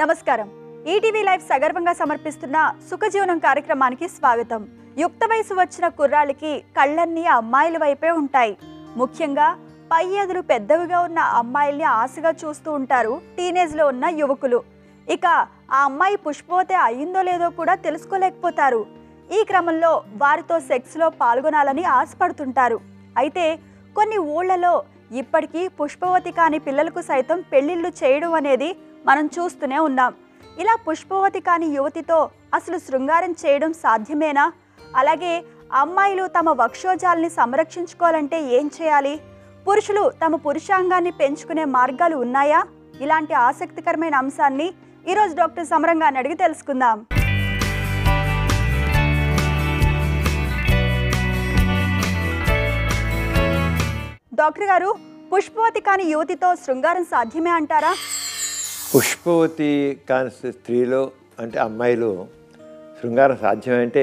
నమస్కారం ETV live సగర్వంగా సమర్పిస్తున్న సుఖజీవనం కార్యక్రమానికి స్వాగతం యుక్త వయసు వచ్చిన కుర్రాళ్ళకి కళ్ళన్నీ అమ్మాయిల వైపే ఉంటాయి ముఖ్యంగా పై ఎదురు పెద్దవిగా ఉన్న అమ్మాయిల్ని ఆశగా చూస్తూ ఉంటారు టీనేజ్ లో ఉన్న యువకులు ఇక ఆ అమ్మాయి పుష్పవతి అయిందో లేదో కూడా తెలుసుకోలేకపోతారు ఈ క్రమంలో వారితో సెక్స్లో పాల్గొనాలని ఆశపడుతుంటారు అయితే కొన్ని ఊళ్ళలో ఇప్పటికీ పుష్పవతి కాని పిల్లలకు సైతం పెళ్లిళ్ళు చేయడం అనేది మనం చూస్తూనే ఉన్నాం ఇలా పుష్పవతి కాని యువతితో అసలు శృంగారం చేయడం సాధ్యమేనా అలాగే అమ్మాయిలు తమ వక్షోజాల్ని సంరక్షించుకోవాలంటే ఏం చేయాలి పురుషులు తమ పురుషాంగాన్ని పెంచుకునే మార్గాలు ఉన్నాయా ఇలాంటి ఆసక్తికరమైన అంశాన్ని ఈరోజు డాక్టర్ సమరంగాన్ని అడిగి తెలుసుకుందాం డాక్టర్ గారు పుష్పవతి కాని యువతితో శృంగారం సాధ్యమే అంటారా పుష్పవతి కాని స్త్రీలో అంటే అమ్మాయిలు శృంగారం సాధ్యమంటే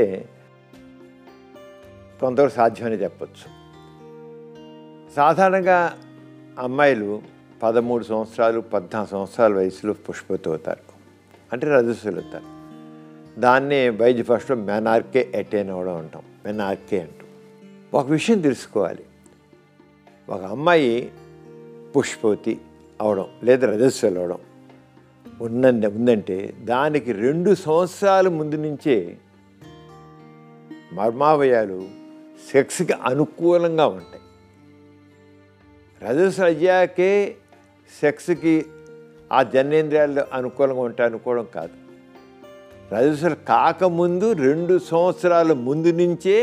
కొంతవరకు సాధ్యమని చెప్పచ్చు సాధారణంగా అమ్మాయిలు పదమూడు సంవత్సరాలు పద్నాలుగు సంవత్సరాల వయసులో పుష్పవతి అవుతారు అంటే రజస్సులు అవుతారు దాన్నే వైద్య ఫస్ట్లో మెనార్కే అటైన్ అవ్వడం అంటాం మెనార్కే అంటాం ఒక విషయం తెలుసుకోవాలి ఒక అమ్మాయి పుష్పవతి అవడం లేదా రజస్సులు అవడం ఉన్నంది ఉందంటే దానికి రెండు సంవత్సరాల ముందు నుంచే మర్మావయాలు సెక్స్కి అనుకూలంగా ఉంటాయి రజస్సు అయ్యాకే సెక్స్కి ఆ జనేంద్రియాలు అనుకూలంగా ఉంటాయి అనుకోవడం కాదు రజస్సులు కాకముందు రెండు సంవత్సరాల ముందు నుంచే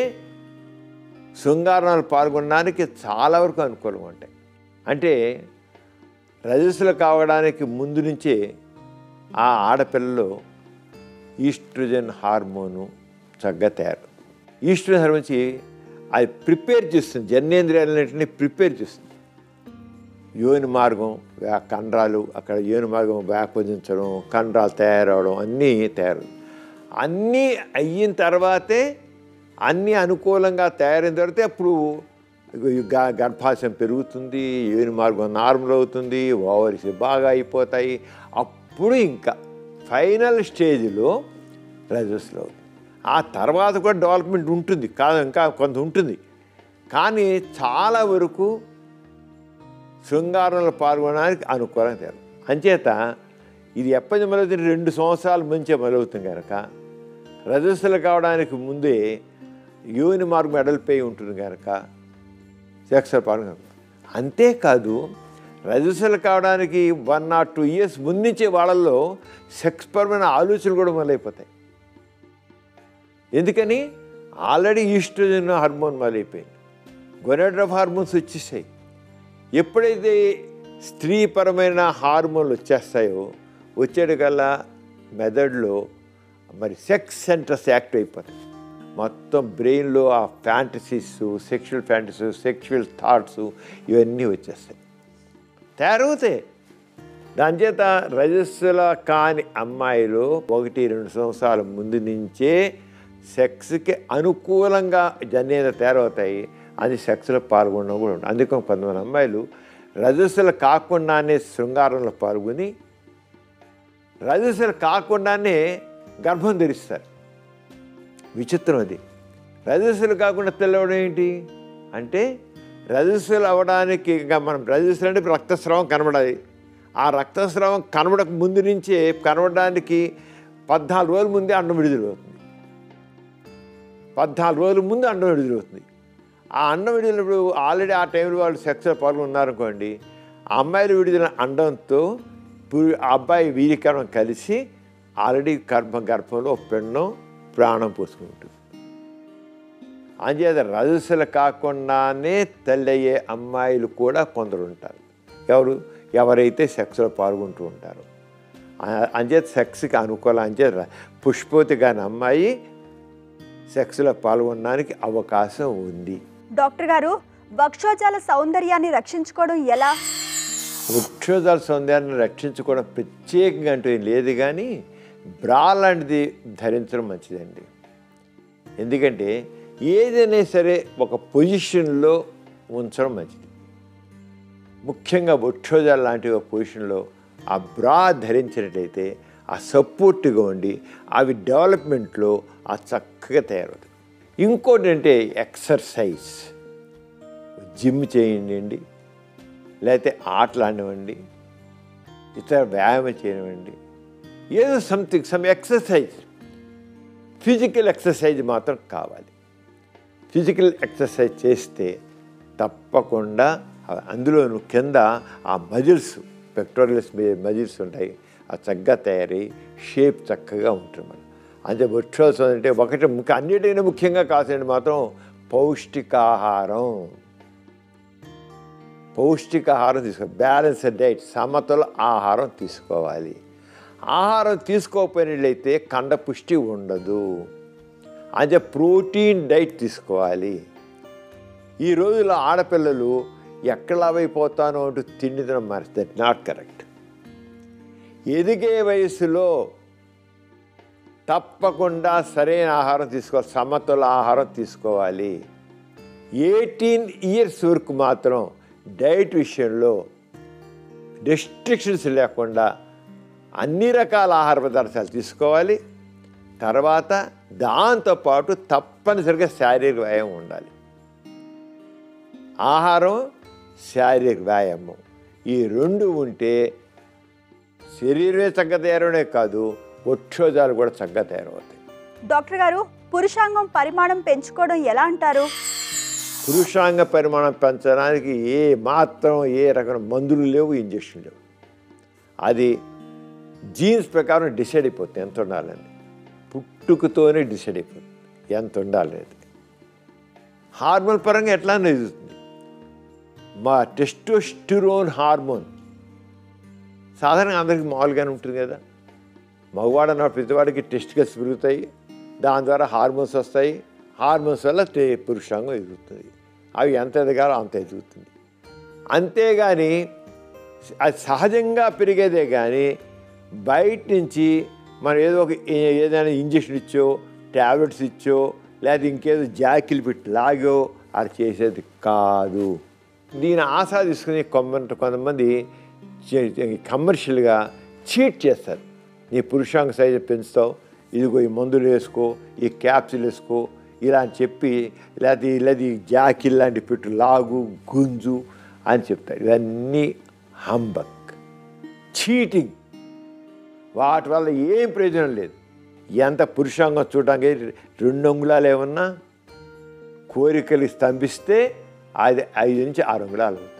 శృంగారణాలు పాల్గొనడానికి చాలా వరకు అనుకూలంగా ఉంటాయి అంటే రజస్సులు కావడానికి ముందు నుంచే ఆ ఆడపిల్లలో ఈస్ట్రోజన్ హార్మోను చక్కగా తయారు ఈస్ట్రోజన్ హార్మోన్ వచ్చి అది ప్రిపేర్ చేస్తుంది జన్నేంద్రియాలన్నింటినీ ప్రిపేర్ చేస్తుంది యోని మార్గం వ్యా- కండరాలు అక్కడ యోని మార్గం వ్యాపదించడం కండరాలు తయారవడం అన్నీ తయారు అన్నీ అయిన తర్వాతే అన్నీ అనుకూలంగా తయారైన తర్వాత అప్పుడు గ- గర్భాశయం పెరుగుతుంది యోని మార్గం నార్మల్ అవుతుంది ఓవరీస్ బాగా అయిపోతాయి అప్పుడు ఇంకా ఫైనల్ స్టేజ్లో రజస్లో అవుతుంది ఆ తర్వాత కూడా డెవలప్మెంట్ ఉంటుంది కాదు ఇంకా కొంత ఉంటుంది కానీ చాలా వరకు శృంగారంలో పాల్గొనడానికి అనుకూలంగా తయారు అంచేత ఇది ఎప్పటి మొదలవుతుంది రెండు సంవత్సరాల ముంచే మొదలవుతుంది కనుక రజస్సులు కావడానికి ముందే యోని మార్గం ఎడలిపోయి ఉంటుంది కనుక సెక్స్ పాల్గొన అంతేకాదు రజస్సులు కావడానికి వన్ నాట్ టూ ఇయర్స్ ముందుంచే వాళ్ళల్లో సెక్స్ పరమైన ఆలోచనలు కూడా మొదలైపోతాయి ఎందుకని ఆల్రెడీ ఈస్ట్రోజన్ హార్మోన్ మొదలైపోయింది గొనెడ్రఫ్ హార్మోన్స్ వచ్చేసాయి ఎప్పుడైతే స్త్రీపరమైన హార్మోన్లు వచ్చేస్తాయో వచ్చేటికల్లా మెదడులో మరి సెక్స్ సెంటర్స్ యాక్ట్ అయిపోతాయి మొత్తం బ్రెయిన్లో ఆ fantasies sexual fantasies sexual thoughts ఇవన్నీ వచ్చేస్తాయి తయారవుతాయి దాని చేత రజస్సుల కాని అమ్మాయిలు ఒకటి రెండు సంవత్సరాల ముందు నుంచే సెక్స్కి అనుకూలంగా జన్యేంద్ర తయారవుతాయి అది సెక్స్లో పాల్గొనడం కూడా ఉంటుంది అందుకే కొంతమంది అమ్మాయిలు రజస్సులు కాకుండానే శృంగారంలో పాల్గొని రజస్సులు కాకుండానే గర్భం ధరిస్తారు విచిత్రం అది రజస్సులు కాకుండా తెల్లవడం ఏంటి అంటే రజస్సులు అవ్వడానికి ఇంకా మనం రజస్సులు అంటే రక్తస్రావం కనబడాలి ఆ రక్తస్రావం కనబడక ముందు నుంచే కనబడడానికి పద్నాలుగు రోజుల ముందే అండం విడుదలవుతుంది పద్నాలుగు రోజుల ముందు అండం విడుదలవుతుంది ఆ అండం విడుదలప్పుడు ఆల్రెడీ ఆ టైంలో వాళ్ళు సెక్స్లో పాల్గొన్నారనుకోండి ఆ అమ్మాయిలు విడుదల అండంతో పు- ఆ అబ్బాయి వీరికరం కలిసి ఆల్రెడీ గర్భ గర్భంలో ఒక పిండం ప్రాణం పోసుకుంటుంది అంచేత రజస్సులు కాకుండానే తల్లి అయ్యే అమ్మాయిలు కూడా కొందరు ఉంటారు ఎవరు ఎవరైతే సెక్స్లో పాల్గొంటూ ఉంటారో ఆ- అంచేత సెక్స్కి అనుకూలం అంచేత పుష్పవతి కాని అమ్మాయి సెక్స్లో పాల్గొనడానికి అవకాశం ఉంది డాక్టర్ గారు వక్షోజాల సౌందర్యాన్ని రక్షించుకోవడం ఎలా వృక్షోదాల సౌందర్యాన్ని రక్షించుకోవడం ప్రత్యేకంగా అంటూ ఏం లేదు కానీ బ్రా లాంటిది ధరించడం మంచిదండి ఎందుకంటే ఏదైనా సరే ఒక పొజిషన్లో ఉంచడం మంచిది ముఖ్యంగా వృక్షోజాల లాంటి ఒక పొజిషన్లో ఆ బ్రా ధరించినట్టయితే ఆ సపోర్ట్గా ఉండి అవి డెవలప్మెంట్లో ఆ చక్కగా తయారవుతాయి ఇంకోటి అంటే ఎక్సర్సైజ్ జిమ్ చేయండి లేకపోతే ఆటలు ఆడనివ్వండి ఇతర వ్యాయామం చేయనివ్వండి ఏదో something some exercise physical exercise మాత్రం కావాలి ఫిజికల్ ఎక్సర్సైజ్ చేస్తే తప్పకుండా ఆ- అందులో కింద ఆ మజిల్స్ పెక్టోరియల్స్ మజిల్స్ ఉంటాయి ఆ చక్కగా తయారై షేప్ చక్కగా ఉంటుంది మనం అంటే వృక్షోత్సవం అంటే ఒకటి ముఖ్య అన్నిటికన్నా ముఖ్యంగా కావాల్సింది మాత్రం పౌష్టికాహారం పౌష్టికాహారం తీసుకో బ్యాలెన్స్డ్ డైట్ సమతుల ఆహారం తీసుకోవాలి ఆహారం తీసుకోకపోయినట్లయితే కండ పుష్టి ఉండదు అంటే ప్రోటీన్ డైట్ తీసుకోవాలి ఈ రోజుల్లో ఆడపిల్లలు ఎక్కడ లావైపోతానో అంటూ తిండి తినడం మరి దట్ నాట్ కరెక్ట్ ఎదిగే వయసులో తప్పకుండా సరైన ఆహారం తీసుకోవాలి సమతుల ఆహారం తీసుకోవాలి ఎయిటీన్ ఇయర్స్ వరకు మాత్రం డైట్ విషయంలో రెస్ట్రిక్షన్స్ లేకుండా అన్ని రకాల ఆహార పదార్థాలు తీసుకోవాలి తర్వాత దాంతోపాటు తప్పనిసరిగా శారీరక వ్యాయామం ఉండాలి ఆహారం శారీరక వ్యాయామం ఈ రెండు ఉంటే శరీరమే చక్కగా తయారవడే కాదు ఒక్షోజాలు కూడా చక్కగా తయారవుతాయి డాక్టర్ గారు పురుషాంగం పరిమాణం పెంచుకోవడం ఎలా అంటారు పురుషాంగ పరిమాణం పెంచడానికి ఏ మాత్రం ఏ రకమైన మందులు లేవు ఇంజక్షన్ లేవు అది జీన్స్ ప్రకారం డిసైడ్ అయిపోతుంది ఎంత ఉండాలని పుట్టుకతోనే డిసైడ్ అయిపోతుంది ఎంత ఉండాలనేది హార్మోన్ పరంగా ఎట్లా ఎదుగుతుంది మా టెస్టోస్టిరోన్ హార్మోన్ సాధారణంగా అందరికీ మామూలుగానే ఉంటుంది కదా మగవాడు అన్న ప్రతివాడికి టెస్టికల్స్ పెరుగుతాయి దాని ద్వారా హార్మోన్స్ వస్తాయి హార్మోన్స్ వల్ల తే- పురుషాంగం ఎదుగుతుంది అవి ఎంత ఎదగాలో అంత ఎదుగుతుంది అంతేగాని అది సహజంగా పెరిగేదే కానీ బయట నుంచి మనం ఏదో ఒక ఏ- ఏదైనా ఇంజక్షన్ ఇచ్చో ట్యాబ్లెట్స్ ఇచ్చో లేదా ఇంకేదో జాకిలు పెట్టి లాగో అది చేసేది కాదు దీని ఆస్వాదిస్తుకుని కొంత కొంతమంది కమర్షియల్గా చీట్ చేస్తారు నీ పురుషాంగ సైజు పెంచుతావు ఇదిగో ఈ మందులు వేసుకో ఈ క్యాప్సిల్ వేసుకో ఇలా అని చెప్పి లేకపోతే లేదా ఈ జాకిల్ లాంటి పెట్టు లాగు గుంజు అని చెప్తారు ఇవన్నీ హంబక్ చీటింగ్ వాటి వల్ల ఏం ప్రయోజనం లేదు ఎంత పురుషాంగం చూడడానికి రెండు అంగుళాలు ఏమన్నా కోరికలు స్తంభిస్తే అది ఐదు నుంచి ఆరు అంగుళాలు అవుతుంది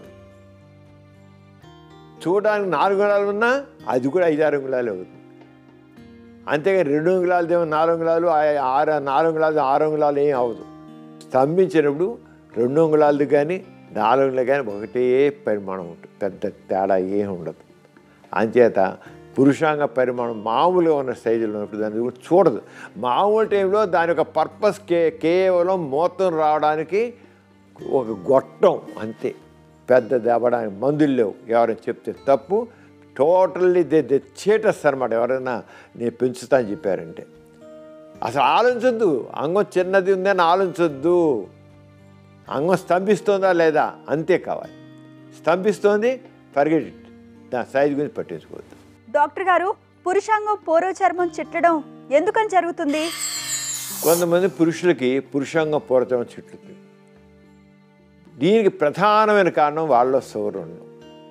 చూడడానికి నాలుగు అంగుళాలు ఉన్నా అది కూడా ఐదు ఆరు అంగుళాలు అవుతుంది అంతేగాని రెండు అంగుళాలు ఏమో నాలుగు అంగుళాలు ఆ- ఆరు నాలుగు అంగుళాలు ఆరు అంగుళాలు ఏం అవ్వదు స్తంభించినప్పుడు రెండు అంగుళాలది కానీ నాలుగు అంగుళాలు కానీ ఒకటే పరిమాణం ఉంటుంది పెద్ద తేడా ఏం ఉండదు అంచేత పురుషాంగ పరిమాణం మామూలుగా ఉన్న సైజులో ఉన్నప్పుడు దాన్ని కూడా చూడదు మామూలు టైంలో దాని యొక్క పర్పస్ కే కేవలం మూతం రావడానికి ఒక గొట్టం అంతే పెద్ద దెబ్బడానికి మందులు లేవు ఎవరైనా చెప్తే తప్పు టోటల్లీ దే దే చేటస్ అనమాట ఎవరైనా నేను పెంచుతా అని చెప్పారంటే అసలు ఆలోచించొద్దు అంగం చిన్నది ఉందని ఆలోచించొద్దు అంగం స్తంభిస్తుందా లేదా అంతే కావాలి స్తంభిస్తోంది పరిగెట్టి దాని సైజు గురించి పట్టించుకోవద్దు డాక్టర్ గారు పురుషాంగం పూర్వ చర్మం చిట్లడం ఎందుకని జరుగుతుంది కొంతమంది పురుషులకి పురుషాంగం పూరచడం చుట్టుతుంది దీనికి ప్రధానమైన కారణం వాళ్ళలో షుగర్ ఉండడం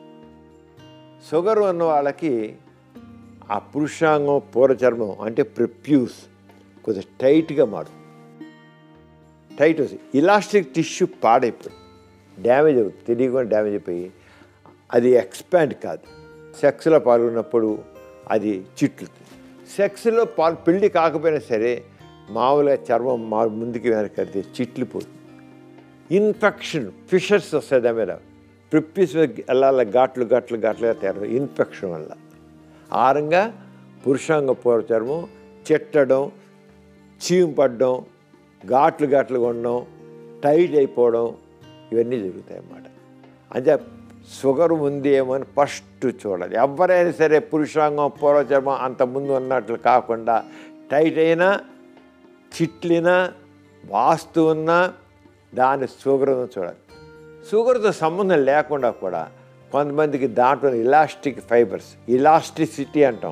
షుగర్ ఉన్న వాళ్ళకి ఆ పురుషాంగం పూరచర్మం అంటే ప్రిప్యూస్ కొంచెం టైట్గా మారుతుంది టైట్ వస్తుంది ఇలాస్టిక్ టిష్యూ పాడైపోయింది డ్యామేజ్ అవుతుంది తెలియకుండా డ్యామేజ్ అయిపోయి అది ఎక్స్పాండ్ కాదు సెక్స్లో పాల్గొన్నప్పుడు అది చిట్లుతుంది సెక్స్లో పాల్ పెళ్లి కాకపోయినా సరే మామూలుగా చర్మం మా ముందుకి వెనకడితే చిట్లిపోతుంది ఇన్ఫెక్షన్ ఫిషర్స్ వస్తాయి దాని మీద ప్రిప్పిస్ వెళ్ళాల ఘాట్లు ఘాట్లు ఘాట్లుగా తయారు ఇన్ఫెక్షన్ వల్ల ఆరంగా పురుషాంగ పూర్వ చర్మం చెట్టడం చీము పడడం ఘాట్లు ఘాట్లుగా ఉండడం టైట్ అయిపోవడం ఇవన్నీ జరుగుతాయి అన్నమాట అంటే షుగర్ ఉంది ఏమో అని ఫస్ట్ చూడాలి ఎవరైనా సరే పురుషాంగం పూర్వచర్మం అంత ముందు ఉన్నట్లు కాకుండా టైట్ అయినా చిట్లినా వాస్తు ఉన్నా దాని షుగర్ ఉందో చూడాలి షుగర్తో సంబంధం లేకుండా కూడా కొంతమందికి దాంట్లో ఇలాస్టిక్ ఫైబర్స్ ఇలాస్టిసిటీ అంటాం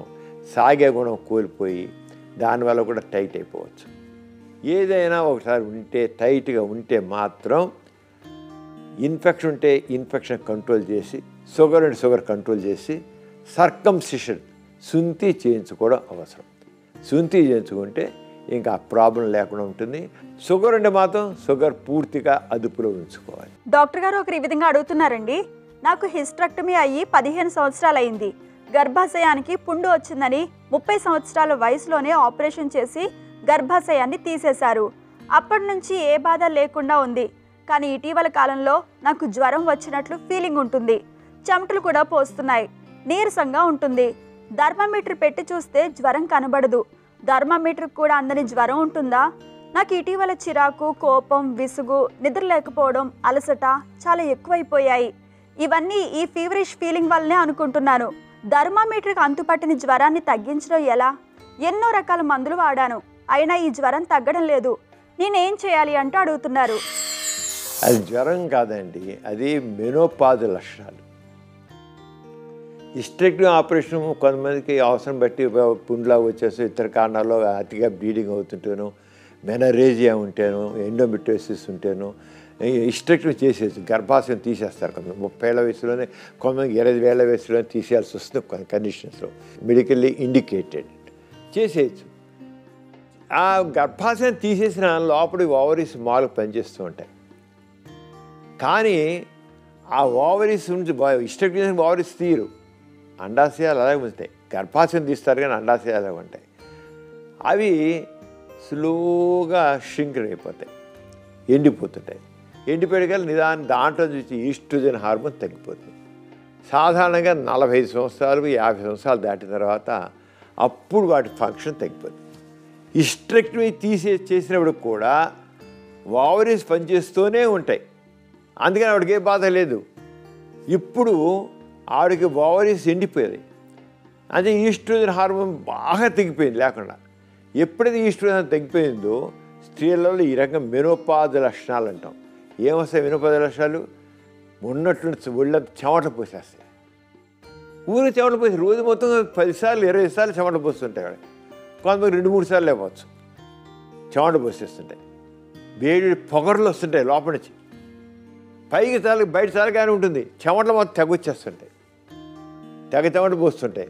సాగే గుణం కోల్పోయి దానివల్ల కూడా టైట్ అయిపోవచ్చు ఏదైనా ఒకసారి ఉంటే టైట్గా ఉంటే మాత్రం ఇన్ఫెక్షన్ ఉంటే ఇన్ఫెక్షన్ కంట్రోల్ చేసి షుగర్ అండ్ షుగర్ కంట్రోల్ చేసి సర్కంసిషన్ సుంతి చేయించుకోవడం అవసరం సుంతి చేయించుకుంటే ఇంకా ప్రాబ్లం లేకుండా ఉంటుంది షుగర్ ఉంటే మాత్రం షుగర్ పూర్తిగా అదుపులో ఉంచుకోవాలి డాక్టర్ గారు ఒకరు ఈ విధంగా అడుగుతున్నారండి నాకు హిస్ట్రక్టమీ అయ్యి పదిహేను సంవత్సరాలు అయింది గర్భాశయానికి పుండు వచ్చిందని ముప్పై సంవత్సరాల వయసులోనే ఆపరేషన్ చేసి గర్భాశయాన్ని తీసేశారు అప్పటి నుంచి ఏ బాధ లేకుండా ఉంది కానీ ఇటీవల కాలంలో నాకు జ్వరం వచ్చినట్లు ఫీలింగ్ ఉంటుంది చెమటలు కూడా పోస్తున్నాయి నీరసంగా ఉంటుంది థర్మామీటర్ పెట్టి చూస్తే జ్వరం కనబడదు థర్మామీటర్ కూడా అందని జ్వరం ఉంటుందా నాకు ఇటీవల చిరాకు కోపం విసుగు నిద్ర లేకపోవడం అలసట చాలా ఎక్కువైపోయాయి ఇవన్నీ ఈ ఫీవరిష్ ఫీలింగ్ వల్లనే అనుకుంటున్నాను థర్మామీటర్కి అంతుపట్టిన జ్వరాన్ని తగ్గించడం ఎలా ఎన్నో రకాల మందులు వాడాను అయినా ఈ జ్వరం తగ్గడం లేదు నేనేం చేయాలి అంటూ అడుగుతున్నారు అది జ్వరం కాదండి అది మెనోపాజ్ లక్షణాలు హిస్టెక్టివ్ ఆపరేషన్ కొంతమందికి అవసరం బట్టి పుండ్లా వచ్చేసి ఇతర కారణాల్లో అతిగా బ్లీడింగ్ అవుతుంటేను మెనరేజియా ఉంటేను ఎండోమెట్రోసిస్ ఉంటేను హిస్టెక్టివ్ చేసేసి గర్భాశయం తీసేస్తారు కొంతమంది ముప్పై ఏళ్ళ వయసులోనే కొంతమంది ఇరవై వేల వయసులోనే తీసేయాల్సి వస్తుంది కొన్ని కండిషన్స్లో మెడికల్లీ ఇండికేటెడ్ చేసేయచ్చు ఆ గర్భాశయం తీసేసిన లోపలి ఓవరీస్ మాలకు పనిచేస్తూ ఉంటాయి కానీ ఆ ఓవరీస్ నుంచి ఇష్టం చేసిన ఓవరీస్ తీరు అండాశయాలు అలాగే ఉంటాయి గర్భాశయం తీస్తారు కానీ అండాశయాలు అలాగే ఉంటాయి అవి స్లోగా షింక్ అయిపోతాయి ఎండిపోతుంటాయి ఎండిపోయేకల్ నిదానం దాంట్లో చూసి ఈస్ట్రోజన్ హార్మోన్ తగ్గిపోతుంది సాధారణంగా నలభై ఐదు సంవత్సరాలు యాభై సంవత్సరాలు దాటిన తర్వాత అప్పుడు వాటి ఫంక్షన్ తగ్గిపోతుంది హిస్ట్రెక్టమీ తీసే చేసినప్పుడు కూడా ఓవరీస్ పనిచేస్తూనే ఉంటాయి అందుకని ఆవిడకి ఏ బాధ లేదు ఇప్పుడు ఆవిడకి ఓవరీస్ ఎండిపోయాయి అంటే ఈస్ట్రోజన్ హార్మోన్ బాగా తగ్గిపోయింది లేకుండా ఎప్పుడైతే ఈస్ట్రోజన్ తగ్గిపోయిందో స్త్రీలలో ఈ రకం మెనోపాద లక్షణాలు అంటాం ఏమొస్తాయి మెనోపాద లక్షణాలు ఉన్నట్టు ఒళ్ళంతా చెమట పోసేస్తాయి ఊరికి చెమట పోసి రోజు మొత్తం పదిసార్లు ఇరవై సార్లు చెమట పోస్తుంటాయి అక్కడ కొంతమంది రెండు మూడు సార్లు లేకపోవచ్చు చెమట పోసేస్తుంటాయి వేడి పొగర్లు వస్తుంటాయి లోపల నుంచి పైకి చాలు బయట చాలుగానే ఉంటుంది చెమటలు మొత్తం తెగొచ్చేస్తుంటాయి తెగ చెమట పోస్తుంటాయి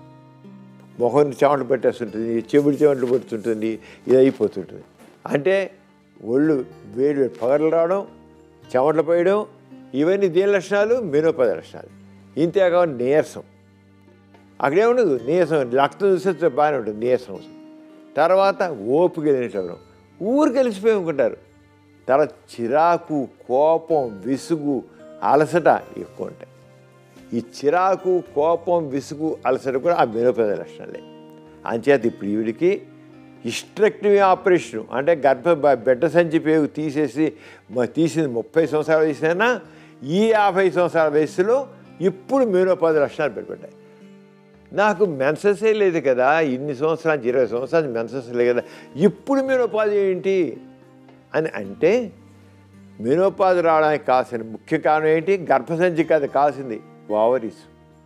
ముఖం చెమట పెట్టేస్తుంటుంది చెవిడి చెమటలు పెడుతుంటుంది ఇది అయిపోతుంటుంది అంటే ఒళ్ళు వేడి వేడి పగలు రావడం చెమటలు పోయడం ఇవన్నీ దేని లక్షణాలు మెనోపద లక్షణాలు ఇంతేగా నీరసం అక్కడేముండదు నీరసం రక్తం చూస్తే బాగానే ఉంటుంది నీరసం వస్తుంది తర్వాత ఓపిక లేనిటవడం ఊరు కలిసిపోయి అనుకుంటారు తర్వాత చిరాకు కోపం విసుగు అలసట ఎక్కువ ఉంటాయి ఈ చిరాకు కోపం విసుగు అలసట కూడా ఆ మెనోపద లక్షణాలే అంచేత ఇప్పుడు ఈవిడికి హిస్ట్రెక్టమీ ఆపరేషన్ అంటే గర్భ బ- బిడ్డ సంచి పేగు తీసేసి మ- తీసింది ముప్పై సంవత్సరాల వయసునైనా ఈ యాభై సంవత్సరాల వయసులో ఇప్పుడు మెనోపద లక్షణాలు పెట్టుకుంటాయి నాకు మెన్సెసే లేదు కదా ఇన్ని సంవత్సరాలు ఇరవై సంవత్సరాలు మెన్సెస్ లేదు కదా ఇప్పుడు మెనోపాధి ఏంటి అని అంటే మెనోపాధి రావడానికి కావాల్సిన ముఖ్య కారణం ఏంటి గర్భసంచి కాదు కావాల్సింది ఓవరీస్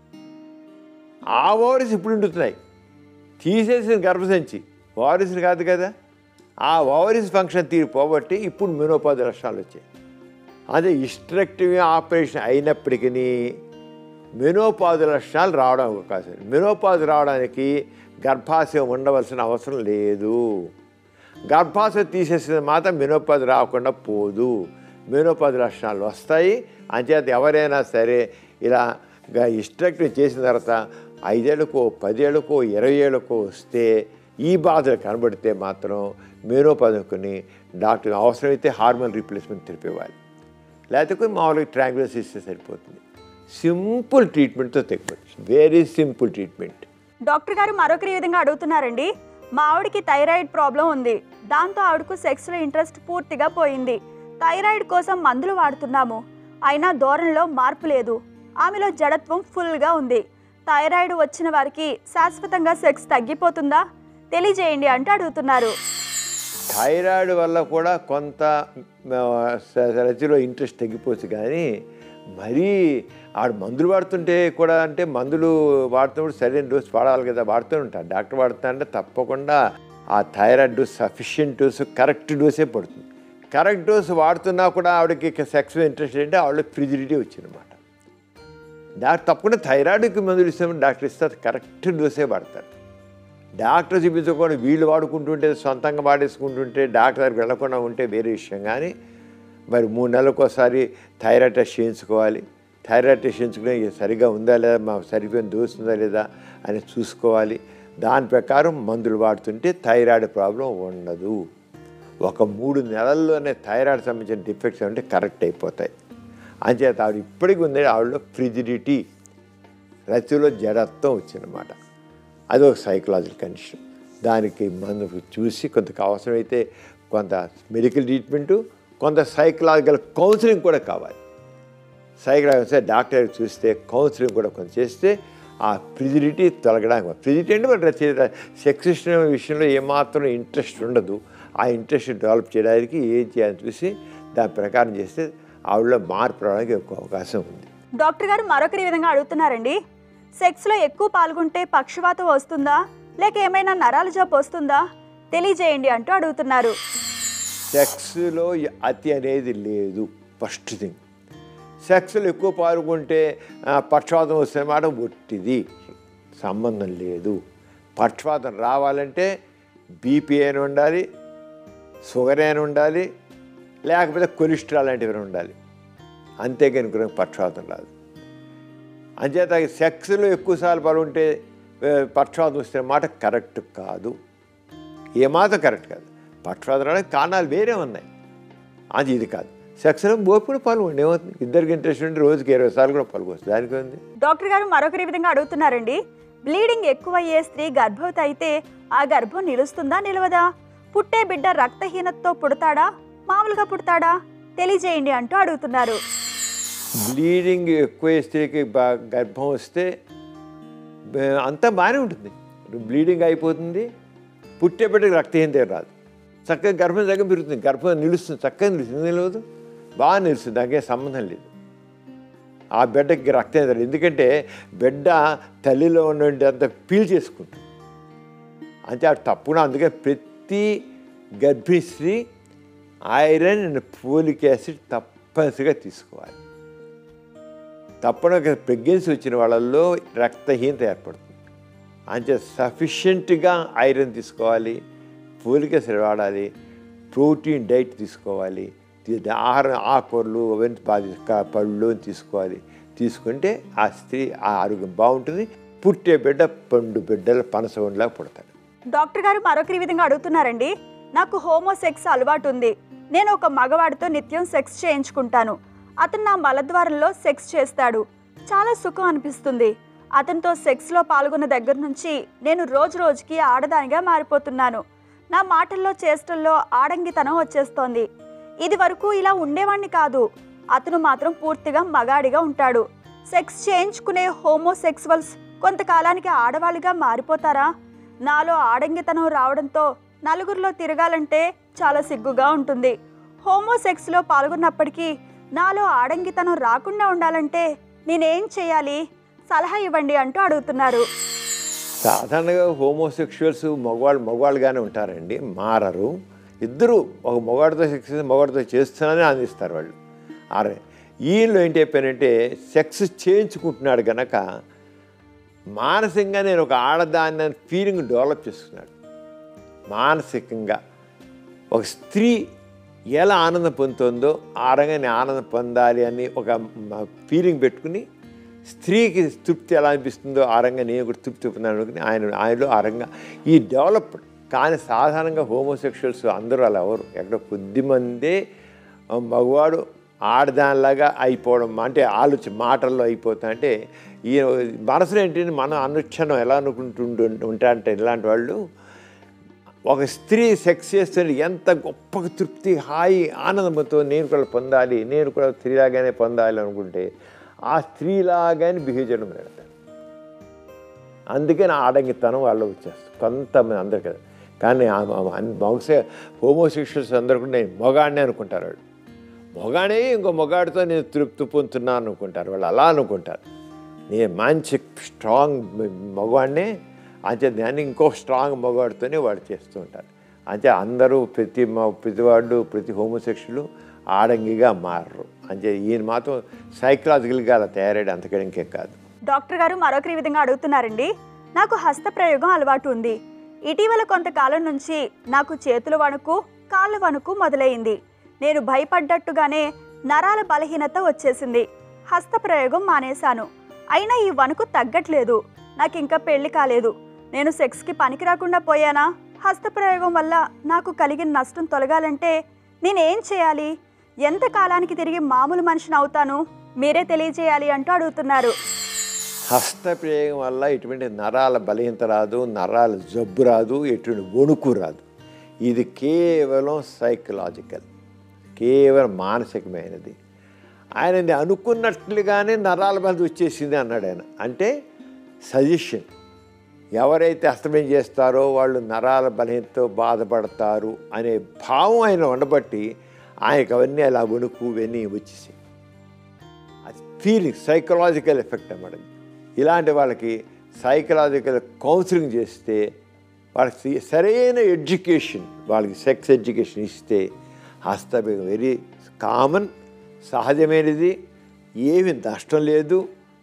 ఆ ఓవరీస్ ఇప్పుడు ఉంటున్నాయి తీసేసిన గర్భసంచి ఓవరీస్ కాదు కదా ఆ ఓవరీస్ ఫంక్షన్ తీరిపోబట్టి ఇప్పుడు మెనోపాధి లక్షణాలు వచ్చాయి అదే హిస్ట్రెక్టివ్ ఆపరేషన్ అయినప్పటికీ మెనోపాధి లక్షణాలు రావడం అవకాశం ఉంది. మెనోపాధి రావడానికి గర్భాశయం ఉండవలసిన అవసరం లేదు గర్భాశయం తీసేసిన మాత్రం మెనోపాధి రాకుండా పోదు మెనోపాధి లక్షణాలు వస్తాయి అంచేత ఎవరైనా సరే ఇలా హిస్ట్రెక్టివ్ చేసిన తర్వాత ఐదేళ్ళకో పదేళ్ళకో ఇరవై ఏళ్ళకో వస్తే ఈ బాధలు కనబడితే మాత్రం మెనోపాధికుని డాక్టర్ అవసరమైతే హార్మోన్ రీప్లేస్మెంట్ తెలిపేవాలి లేకపోతే మామూలుగా ట్రాంగులర్స్ ఇస్తే సరిపోతుంది సింపుల్ ట్రీట్మెంట్తో తగ్గిపోతుంది వెరీ సింపుల్ ట్రీట్మెంట్ డాక్టర్ గారు మరొకరి ఈ విధంగా అడుగుతున్నారండి మా ఆవిడకి థైరాయిడ్ ప్రాబ్లం ఉంది దాంతో ఆవిడకు సెక్స్లో ఇంట్రెస్ట్ పూర్తిగా పోయింది థైరాయిడ్ కోసం మందులు వాడుతున్నాము అయినా ధోరణిలో మార్పు లేదు ఆమెలో జడత్వం ఫుల్గా ఉంది థైరాయిడ్ వచ్చిన వారికి శాశ్వతంగా సెక్స్ తగ్గిపోతుందా తెలియజేయండి అంటూ అడుగుతున్నారు థైరాయిడ్ వల్ల కూడా కొంత ఆ, స- రతిలో ఇంట్రెస్ట్ తగ్గిపోవచ్చు కానీ మరీ ఆడు మందులు వాడుతుంటే కూడా అంటే మందులు వాడుతున్నప్పుడు సరైన డోస్ వాడాలి కదా వాడుతూ ఉంటారు డాక్టర్ వాడుతా అంటే తప్పకుండా ఆ thyroid dose sufficient dose correct డోసే పడుతుంది కరెక్ట్ డోస్ వాడుతున్నా కూడా ఆవిడకి సెక్స్ ఇంట్రెస్ట్ అంటే ఆవిడ ఫ్రిజిడిటీ వచ్చిందన్నమాట డాక్టర్ తప్పకుండా థైరాయిడ్కి మందులు ఇస్తామని డాక్టర్ ఇస్తారు కరెక్ట్ డోసే వాడతారు డాక్టర్ చూపించకుండా వీళ్ళు వాడుకుంటుంటే సొంతంగా వాడేసుకుంటుంటే డాక్టర్ దగ్గరికి వెళ్ళకుండా ఉంటే వేరే విషయం కానీ మరి మూడు నెలలకు ఒకసారి థైరాయిడ్ టెస్ట్ చేయించుకోవాలి థైరాయిడ్ టెస్ట్ చేయించుకుని ఇది సరిగా ఉందా లేదా మాకు సరిపోయిన డోస్ ఉందా లేదా అని చూసుకోవాలి దాని ప్రకారం మందులు వాడుతుంటే థైరాయిడ్ ప్రాబ్లం ఉండదు ఒక మూడు నెలల్లోనే థైరాయిడ్ సంబంధించిన డిఫెక్ట్స్ అంటే కరెక్ట్ అయిపోతాయి అంచేత ఆవిడ ఇప్పటికి ఉంది ఆవిడలో ఫ్రిజిడిటీ రతిలో జడత్వం వచ్చిందన్నమాట అది ఒక సైకలాజికల్ కండిషన్ దానికి మనం చూసి కొంత అవసరమైతే కొంత మెడికల్ ట్రీట్మెంటు కొంత సైకలాజికల్ కౌన్సిలింగ్ కూడా కావాలి సైకలాజికల్ డాక్టర్ చూస్తే కౌన్సిలింగ్ కూడా కొంత చేస్తే ఆ ఫ్రిజిడిటీ తొలగడానికి ఫ్రిజిడిటీ అంటే మన రచయిత సెక్స్ విషయంలో ఏమాత్రం ఇంట్రెస్ట్ ఉండదు ఆ ఇంట్రెస్ట్ డెవలప్ చేయడానికి ఏం చేయాలని చూసి దాని ప్రకారం చేస్తే ఆవిడలో మార్పు రావడానికి ఎక్కువ అవకాశం ఉంది డాక్టర్ గారు మరొకరి విధంగా అడుగుతున్నారండి సెక్స్లో ఎక్కువ పాల్గొంటే పక్షవాతం వస్తుందా లేక ఏమైనా నరాల జబ్బు వస్తుందా తెలియజేయండి అంటూ అడుగుతున్నారు సెక్స్లో అతి అనేది లేదు ఫస్ట్ థింగ్ సెక్స్లో ఎక్కువ పాల్గొంటే ఆ, పక్షవాతం వస్తే మాట ఒట్టిది సంబంధం లేదు పక్షవాతం రావాలంటే బీపీ అయినా ఉండాలి షుగర్ అయినా ఉండాలి లేకపోతే కొలెస్ట్రాల్ లాంటివి ఉండాలి అంతేగాని ఇంకొక పక్షవాతం రాదు అంచేత సెక్స్లో ఎక్కువసార్లు పాల్గొంటే ఆ, పక్షవాతం వస్తే మాట కరెక్ట్ కాదు ఏమాత్రం కరెక్ట్ కాదు పక్షవాతం రావడానికి కారణాలు వేరే ఉన్నాయి అది ఇది కాదు సెక్స్లో ఓపిక పాల్గొండి ఏమవుతుంది ఇద్దరికి ఇంట్రెస్ట్ ఉంటే రోజుకి ఇరవై సార్లు కూడా పాల్గొచ్చు దానికి ఉంది డాక్టర్ గారు మరొకరి విధంగా అడుగుతున్నారండి బ్లీడింగ్ ఎక్కువ అయ్యే స్త్రీ గర్భవతి అయితే ఆ గర్భం నిలుస్తుందా నిలవదా పుట్టే బిడ్డ రక్తహీనతతో పుడతాడా మామూలుగా పుడతాడా తెలియజేయండి అంటూ అడుగుతున్నారు బ్లీడింగ్ ఎక్కువ స్త్రీకి బా గర్భం వస్తే బ- అంతా బాగానే ఉంటుంది బ్లీడింగ్ అయిపోతుంది పుట్టే బిడ్డకి రక్తహీనత రాదు చక్కగా గర్భం దగ్గర పెరుగుతుంది గర్భం నిలుస్తుంది చక్కగా నిలుస్తుంది నిలవదు బాగా నిలుస్తుంది దానికి ఏం సంబంధం లేదు ఆ బిడ్డకి రక్తహీనత రాదు ఎందుకంటే బిడ్డ తల్లిలో ఉన్నంత పీల్ చేసుకుంటుంది అంటే అది తప్పున అందుకే ప్రతి గర్భిణీ స్త్రీ ఐరన్ అండ్ ఫోలిక్ యాసిడ్ తప్పనిసరిగా తీసుకోవాలి తప్పన ప్రెగ్నెన్సీ వచ్చిన వాళ్ళల్లో రక్తహీనత ఏర్పడుతుంది అంటే సఫిషియెంట్గా ఐరన్ తీసుకోవాలి ఫోలిక్ యాసిడ్ వాడాలి ప్రోటీన్ డైట్ తీసుకోవాలి తీ- ఆహారం ఆకుకూరలు అవన్నీ బాగా తీసుకో- పళ్ళు తీసుకోవాలి తీసుకుంటే ఆ స్త్రీ ఆ ఆరోగ్యం బాగుంటుంది పుట్టే బిడ్డ పండు బిడ్డలు పనస ఉండలా పుడతాడు డాక్టర్ గారు మరొకరి విధంగా అడుగుతున్నారండి నాకు హోమోసెక్స్ అలవాటు ఉంది నేను ఒక మగవాడితో నిత్యం సెక్స్ చేయించుకుంటాను అతను నా మలద్వారంలో సెక్స్ చేస్తాడు చాలా సుఖం అనిపిస్తుంది అతనితో సెక్స్లో పాల్గొన్న దగ్గర నుంచి నేను రోజు రోజుకి ఆడదానిగా మారిపోతున్నాను నా మాటల్లో చేష్టల్లో ఆడంగితనం వచ్చేస్తోంది ఇది వరకు ఇలా ఉండేవాణ్ణి కాదు అతను మాత్రం పూర్తిగా మగాడిగా ఉంటాడు సెక్స్ చేయించుకునే హోమోసెక్సువల్స్ కొంతకాలానికి ఆడవాళ్ళుగా మారిపోతారా నాలో ఆడంగితనం రావడంతో నలుగురిలో తిరగాలంటే చాలా సిగ్గుగా ఉంటుంది హోమోసెక్స్లో పాల్గొన్నప్పటికీ నాలో ఆడంగితనం రాకుండా ఉండాలంటే నేనేం చేయాలి సలహా ఇవ్వండి అంటూ అడుగుతున్నారు సాధారణంగా హోమోసెక్షువల్స్ మగవాళ్ళు మగవాళ్ళుగానే ఉంటారండి మారరు ఇద్దరు ఒక మగవాడితో సెక్స్ చేసి మగవాడితో చేస్తున్నారని అందిస్తారు వాళ్ళు ఆరే ఈయనలో ఏంటి అయిపోయినంటే సెక్స్ చేయించుకుంటున్నాడు గనక మానసికంగా నేను ఒక ఆడదాన్ని అనే ఫీలింగ్ డెవలప్ చేసుకున్నాడు మానసికంగా ఒక స్త్రీ ఎలా ఆనందం పొందుతుందో ఆ రంగా నేను ఆనందం పొందాలి అని ఒక ఫీలింగ్ పెట్టుకుని స్త్రీకి తృప్తి ఎలా అనిపిస్తుందో ఆ రంగా నేను కూడా తృప్తి పొందాను అనుకుని ఆయన ఆయనలో ఆ రంగా ఈ డెవలప్డ్ కానీ సాధారణంగా హోమోసెక్షువల్స్ అందరూ అలా ఎవరు ఎక్కడ కొద్దిమందే ఆ, మగవాడు ఆడదానిలాగా అయిపోవడం అంటే ఆలోచన మాటల్లో అయిపోతా అంటే ఈ మనసులో ఏంటంటే మనం అనుక్షణం ఎలా అనుకుంటుండు ఉంటా అంటే ఇలాంటి వాళ్ళు ఒక స్త్రీ సెక్స్ చేస్తుంటే ఎంత గొప్ప తృప్తి హాయి ఆనందంతో నేను కూడా పొందాలి నేను కూడా స్త్రీలాగానే పొందాలి అనుకుంటే ఆ స్త్రీలాగానే బిహేవ్ చేయడం పెడతారు అందుకే నా ఆడంగితనం వాళ్ళు వచ్చేస్తుంది కొంతమంది అందరు కదా కానీ బహుశా హోమోసెక్షువల్స్ అందరూ కూడా నేను మొగాడిని అనుకుంటారు వాళ్ళు మొగాడే ఇంకో మొగాడితో నేను తృప్తి పొందుతున్నాను అనుకుంటారు వాళ్ళు అలా అనుకుంటారు నేను మంచి స్ట్రాంగ్ మగవాడినే అంతే దాన్ని ఇంకో స్ట్రాంగ్ మగవాడితోనే వాడు చేస్తూ ఉంటారు అంతే అందరూ ప్రతి మ- ప్రతివాడు ప్రతి హోమోసెక్షులు ఆడంగిగా మారరు అంతే ఈయన మాత్రం సైకలాజికల్గా అలా తయారయ్యాడు అంతకంటే ఇంకేం కాదు డాక్టర్ గారు మరొకరి విధంగా అడుగుతున్నారండి నాకు హస్తప్రయోగం అలవాటు ఉంది ఇటీవల కొంతకాలం నుంచి నాకు చేతుల వణుకు కాళ్ళ వణుకు మొదలైంది నేను భయపడ్డట్టుగానే నరాల బలహీనత వచ్చేసింది హస్తప్రయోగం మానేశాను అయినా ఈ వణుకు తగ్గట్లేదు నాకు ఇంకా పెళ్లి కాలేదు నేను సెక్స్కి పనికి రాకుండా పోయానా హస్తప్రయోగం వల్ల నాకు కలిగిన నష్టం తొలగాలంటే నేనేం చేయాలి ఎంత కాలానికి తిరిగి మామూలు మనిషిని అవుతాను మీరే తెలియజేయాలి అంటూ అడుగుతున్నారు హస్తప్రయోగం వల్ల ఎటువంటి నరాల బలహీనత రాదు నరాల జబ్బు రాదు ఎటువంటి వణుకు రాదు ఇది కేవలం సైకలాజికల్ కేవలం మానసికమైనది ఆయనది అనుకున్నట్లుగానే నరాల బలత వచ్చేసింది అన్నాడు ఆయన అంటే సజెషన్ ఎవరైతే అస్తమయం చేస్తారో వాళ్ళు నరాల బలహీనతో బాధపడతారు అనే భావం ఆయన ఉండబట్టి ఆయనకు అవన్నీ అలా వణుకు ఇవన్నీ వచ్చేసాయి అది ఫీలింగ్ సైకలాజికల్ ఎఫెక్ట్ అన్నమాట ఇలాంటి వాళ్ళకి సైకలాజికల్ కౌన్సిలింగ్ చేస్తే వాళ్ళకి సరైన ఎడ్యుకేషన్ వాళ్ళకి సెక్స్ ఎడ్యుకేషన్ ఇస్తే హస్తభేగం వెరీ కామన్ సహజమైనది ఏమి నష్టం లేదు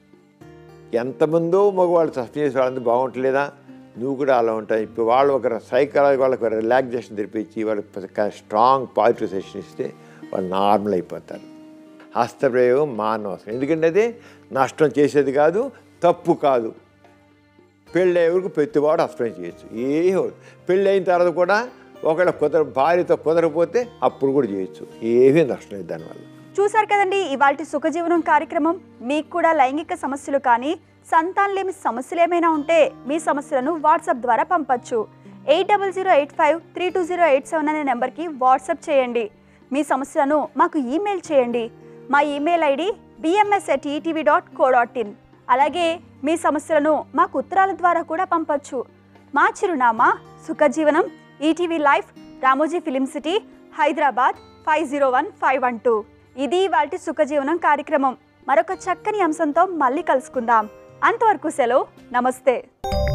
ఎంతమందో మగవాళ్ళు సఫర్ చేసే వాళ్ళంతా బాగుంటలేదా నువ్వు కూడా అలా ఉంటాయి ఇప్పుడు వాళ్ళు ఒక సైకలాజీ వాళ్ళకి రిలాక్సేషన్ తెప్పించి వాళ్ళకి స్ట్రాంగ్ పాజిటివ్ సెషన్ ఇస్తే వాళ్ళు నార్మల్ అయిపోతారు హస్తప్రయోగం మానవసరం ఎందుకంటే అది నష్టం చేసేది కాదు తప్పు కాదు పెళ్ళి వరకు ప్రతివాడు హస్తప్రయోగం చేయొచ్చు ఏ పెళ్ళి అయిన తర్వాత కూడా ఒకవేళ కుదర భార్యతో కుదరకపోతే అప్పుడు కూడా చేయొచ్చు ఏమీ నష్టం లేదు దానివల్ల చూశారు కదండి ఇవాళ సుఖజీవనం కార్యక్రమం మీకు కూడా లైంగిక సమస్యలు కానీ సంతానలేమి సమస్యలు ఏమైనా ఉంటే మీ సమస్యలను వాట్సాప్ ద్వారా పంపచ్చు eight double zero eight five three two zero eight seven అనే నెంబర్కి వాట్సాప్ చేయండి మీ సమస్యలను మాకు ఈమెయిల్ చేయండి మా email ID BMS at ETV dot co dot in అలాగే మీ సమస్యలను మాకు ఉత్తరాల ద్వారా కూడా పంపచ్చు మా చిరునామా Sukhajeevanam ETV life Ramoji film city Hyderabad five zero one five one two ఇది వాటి సుఖజీవనం కార్యక్రమం మరొక చక్కని అంశంతో మళ్ళీ కలుసుకుందాం అంతవరకు సెలవు నమస్తే